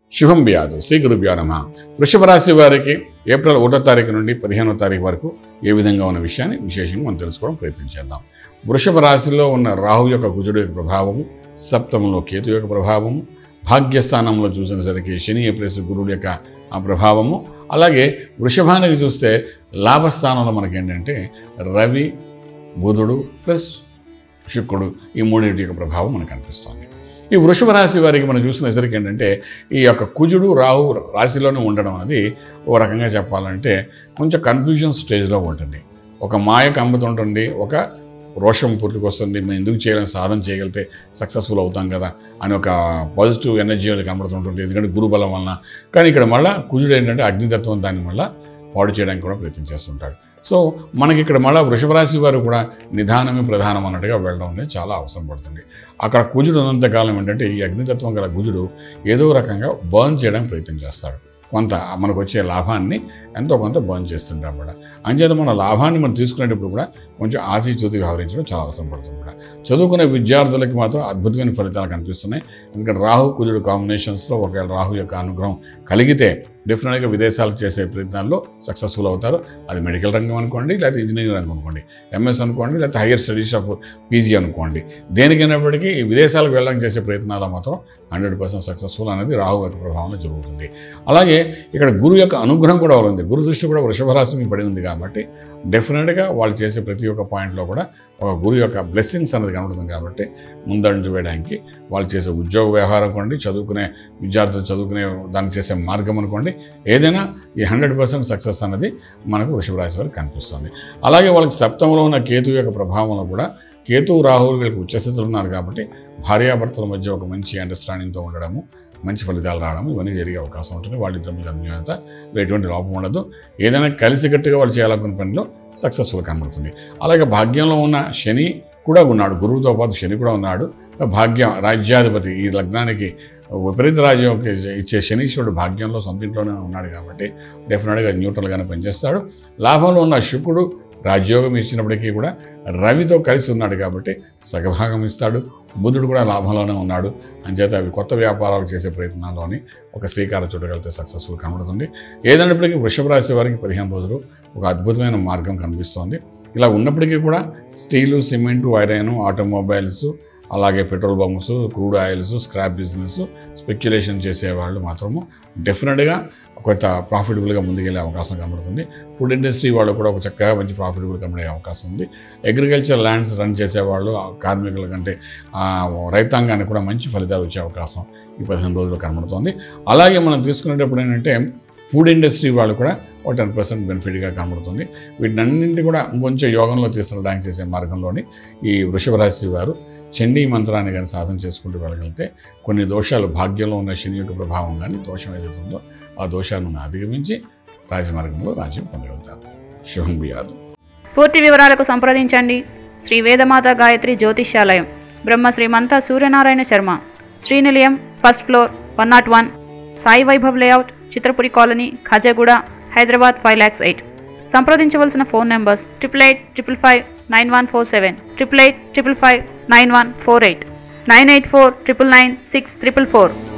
శుభం వ్యాధు శ్రీ గురుభ్యో నమ వృషభ రాశి వారికి ఏప్రిల్ ఒకటో తారీఖు నుండి పదిహేనో తారీఖు వరకు ఏ విధంగా ఉన్న విషయాన్ని విశేషంగా మనం తెలుసుకోవడం ప్రయత్నం చేద్దాం వృషభ రాశిలో ఉన్న రాహు యొక్క కుజుడు యొక్క ప్రభావము సప్తమంలో కేతు యొక్క ప్రభావము భాగ్యస్థానంలో చూసినసరికి శని ప్లస్ గురుడు యొక్క ఆ ప్రభావము అలాగే వృషభానికి చూస్తే లాభస్థానంలో మనకి ఏంటంటే రవి బుధుడు ప్లస్ శుక్రుడు ఈ మూడింటి యొక్క ప్రభావం మనకు కనిపిస్తుంది ఈ వృషభ రాశి వారికి మనం చూసినసరికి ఏంటంటే ఈ యొక్క కుజుడు రాహు రాశిలోనే ఉండడం అనేది ఓ రకంగా చెప్పాలంటే కొంచెం కన్ఫ్యూజన్ స్టేజ్లో ఉంటుంది ఒక మాయ కమ్ముతుంటుంది ఒక రోషం పుట్టుకొస్తుంది మేము ఎందుకు చేయాలని సాధన చేయగలిగితే సక్సెస్ఫుల్ అవుతాం కదా అని ఒక పాజిటివ్ ఎనర్జీ అనేది కనబడుతుంటుంది ఎందుకంటే గురుబలం వలన కానీ ఇక్కడ మళ్ళీ కుజుడు ఏంటంటే అగ్నితత్వం దాన్ని మళ్ళీ పాడు చేయడానికి కూడా ప్రయత్నం చేస్తుంటాడు సో మనకి ఇక్కడ మళ్ళీ వృషభ రాశి వారు కూడా నిదానమే ప్రధానం అన్నట్టుగా వెళ్ళడం అనేది చాలా అవసరం పడుతుంది అక్కడ కుజుడు ఉన్నంతకాలం ఏంటంటే ఈ అగ్నితత్వం గల కుజుడు ఏదో రకంగా బర్న్ చేయడానికి ప్రయత్నం చేస్తాడు కొంత మనకు వచ్చే లాభాన్ని ఎంతో కొంత బర్న్ చేస్తుంటాం కూడా అంచేత మన లాభాన్ని మనం తీసుకునేటప్పుడు కూడా కొంచెం ఆతిచూతి వ్యవహరించడం చాలా అవసరం పడుతుంది కూడా చదువుకునే విద్యార్థులకి మాత్రం అద్భుతమైన ఫలితాలు కనిపిస్తున్నాయి ఎందుకంటే రాహు కుజుడు కాంబినేషన్స్లో ఒకవేళ రాహు యొక్క అనుగ్రహం కలిగితే డెఫినెట్గా విదేశాలకు చేసే ప్రయత్నాల్లో సక్సెస్ఫుల్ అవుతారు అది మెడికల్ రంగం అనుకోండి లేకపోతే ఇంజనీరింగ్ రంగం అనుకోండి ఎంఎస్ అనుకోండి లేకపోతే హైయర్ స్టడీస్ ఆఫ్ పీజీ అనుకోండి దేనికైనప్పటికీ ఈ విదేశాలకు వెళ్ళడానికి చేసే ప్రయత్నాలు మాత్రం హండ్రెడ్ పర్సెంట్ సక్సెస్ఫుల్ అనేది రాహు యొక్క ప్రభావంలో జరుగుతుంది అలాగే ఇక్కడ గురు యొక్క అనుగ్రహం కూడా ఉంది గురు దృష్టి కూడా వృషభ రాశి మీద పడి ఉంది కాబట్టి డెఫినెట్గా వాళ్ళు చేసే ప్రతి ఒక్క పాయింట్లో కూడా ఒక గురు యొక్క బ్లెస్సింగ్స్ అనేది కనబడుతుంది కాబట్టి ముందంజు వేయడానికి వాళ్ళు చేసే ఉద్యోగ వ్యవహారం అనుకోండి చదువుకునే విద్యార్థులు చదువుకునే దానికి చేసే మార్గం అనుకోండి ఏదైనా ఈ హండ్రెడ్ పర్సెంట్ సక్సెస్ అనేది మనకు వృషభ రాశి వారికి కనిపిస్తుంది అలాగే వాళ్ళకి సప్తంలో ఉన్న కేతు యొక్క ప్రభావంలో కూడా కేతు రాహువులు వీళ్ళకి ఉచ్చస్థితులు ఉన్నారు కాబట్టి భార్యాభర్తల మధ్య ఒక మంచి అండర్స్టాండింగ్తో ఉండడము మంచి ఫలితాలు రావడం ఇవన్నీ జరిగే అవకాశం ఉంటుంది వాళ్ళిద్దరి మీద అన్యోన్యత ఎటువంటి లోపం ఉండదు ఏదైనా కలిసికట్టుగా వాళ్ళు చేయాలనుకున్న పనిలో సక్సెస్ఫుల్ కనబడుతుంది అలాగే భాగ్యంలో ఉన్న శని కూడా ఉన్నాడు గురువుతో పాటు శని కూడా ఉన్నాడు భాగ్యం రాజ్యాధిపతి ఈ లగ్నానికి విపరీత రాజ్యం ఇచ్చే శనీశ్వరుడు భాగ్యంలో సొంత ఇంట్లోనే ఉన్నాడు కాబట్టి డెఫినెట్గా న్యూట్రల్గానే పనిచేస్తాడు లాభంలో ఉన్న శుక్రుడు రాజ్యోగం ఇచ్చినప్పటికీ కూడా రవితో కలిసి ఉన్నాడు కాబట్టి సగభాగం ఇస్తాడు బుధుడు కూడా లాభంలోనే ఉన్నాడు అంచేత అవి కొత్త వ్యాపారాలు చేసే ప్రయత్నాల్లోని ఒక శ్రీకార చుట్టగలిగితే సక్సెస్ఫుల్ కనబడుతుంది ఏదైనప్పటికీ వృషభ రాశి వారికి పదిహేను రోజులు ఒక అద్భుతమైన మార్గం కనిపిస్తోంది ఇలా ఉన్నప్పటికీ కూడా స్టీలు సిమెంటు ఐరన్ ఆటోమొబైల్స్ అలాగే petrol pumps crude oils scrap business speculation చేసేవాళ్ళు మాత్రము డెఫినెట్గా కొంత ప్రాఫిటబుల్గా ముందుకెళ్ళే అవకాశం కనబడుతుంది ఫుడ్ ఇండస్ట్రీ వాళ్ళు కూడా ఒక చక్కగా మంచి ప్రాఫిటబుల్ కనబడే అవకాశం ఉంది అగ్రికల్చర్ ల్యాండ్స్ రన్ చేసేవాళ్ళు ఆ కార్మికుల కంటే ఆ రైతాంగానికి కూడా మంచి ఫలితాలు వచ్చే అవకాశం ఈ పదిహేను రోజులు కనబడుతుంది అలాగే మనం తీసుకునేటప్పుడు ఏంటంటే ఫుడ్ ఇండస్ట్రీ వాళ్ళు కూడా ఒక టెన్ పర్సెంట్ బెనిఫిట్గా కనబడుతుంది వీటినన్నింటి కూడా కొంచెం యోగంలో తీసుకెళ్ళడానికి చేసే మార్గంలోని ఈ వృషభ రాశి వారు చండీ మంత్రాన్ని కానీ సాధన చేసుకుంటూ వెళ్ళగలిగితే కొన్ని దోషాలు భాగ్యంలో ఉన్న శని యొక్క ప్రభావం కానీ దోషం ఏదైతే ఉందో ఆ దోషాలను అధిగమించి రాజమార్గంలో రాజ్యం పొందగలుగుతారు శుభం బియాదు పూర్తి వివరాలకు సంప్రదించండి Shri Vedamata Gayatri Jyotishyalayam Brahma Shrimanta Suryanarayana Sharma Srinilayam first floor one nought one Sai Vaibhav layout Chitrapuri colony Khajaguda Hyderabad five lakhs eight సంప్రదించవలసిన phone numbers triple eight triple five nine one four seven triple eight triple five nine one four eight nine eight four triple nine six triple four